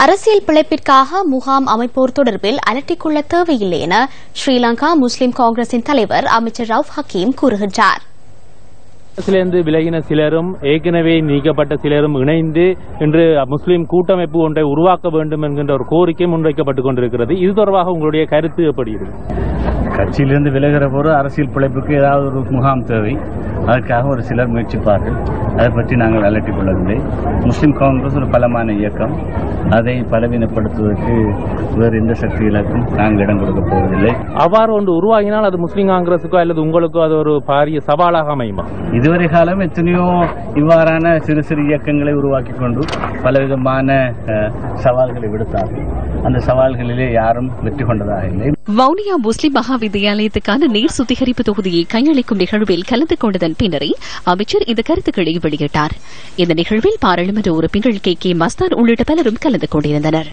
அரசியல் பிழைப்பிற்காக முகாம் அமைப்போர் தொடர்பில் அலட்டிக்கொள்ள தேவையில்லை என ஸ்ரீலங்கா முஸ்லிம் காங்கிரசின் தலைவர் அமைச்சர் ரவுப் ஹக்கீம் கூறுகின்றார் அரசிலிருந்து விலகின சிலரும் ஏற்கனவே நீக்கப்பட்ட சிலரும் இணைந்து இன்று முஸ்லிம் கூட்டமைப்பு ஒன்றை உருவாக்க வேண்டும் என்கின்ற ஒரு கோரிக்கை முன்வைக்கப்பட்டுக் கொண்டிருக்கிறது இது தொடர்பாக உங்களுடைய கருத்து எப்படி இருக்கு கட்சியிலிருந்து விலகிற போது அரசியல் பிழைப்புக்கு ஏதாவது ஒரு முகாம் தேவை அதற்காக ஒரு சிலர் முயற்சிப்பார்கள் அதை பற்றி நாங்கள் அலட்டிக் கொள்ளவில்லை முஸ்லிம் காங்கிரஸ் ஒரு பலமான இயக்கம் அதை பலவீனப்படுத்துவதற்கு வேறு எந்த சக்திகளுக்கும் நாங்கள் இடம் கொடுக்க போவதில்லை அவ்வாறு ஒன்று உருவாகினால் அது முஸ்லிம் காங்கிரசுக்கோ அல்லது உங்களுக்கோ அது ஒரு பாரிய சவாலாக அமையுமா இதுவரை காலம் எத்தனையோ இவ்வாறான சிறு சிறு இயக்கங்களை உருவாக்கி கொண்டு பலவிதமான அஹ், சவால்களை விடுத்தார்கள் அந்த சவால்களிலே யாரும் வெற்றி கொண்டதாக இல்லை வவுனியா முஸ்லிம் மகா வித்தியாலயத்துக்கான நீர் சுத்திகரிப்பு தொகுதியை கையளிக்கும் நிகழ்வில் கலந்து கொண்டதன் பின்னரே அமைச்சர் இந்த கருத்துக்களை வெளியிட்டார் இந்த நிகழ்வில் பாராளுமன்ற உறுப்பினர்கள் கே கே மஸ்தான் உள்ளிட்ட பலரும் கலந்து கொண்டிருந்தனர்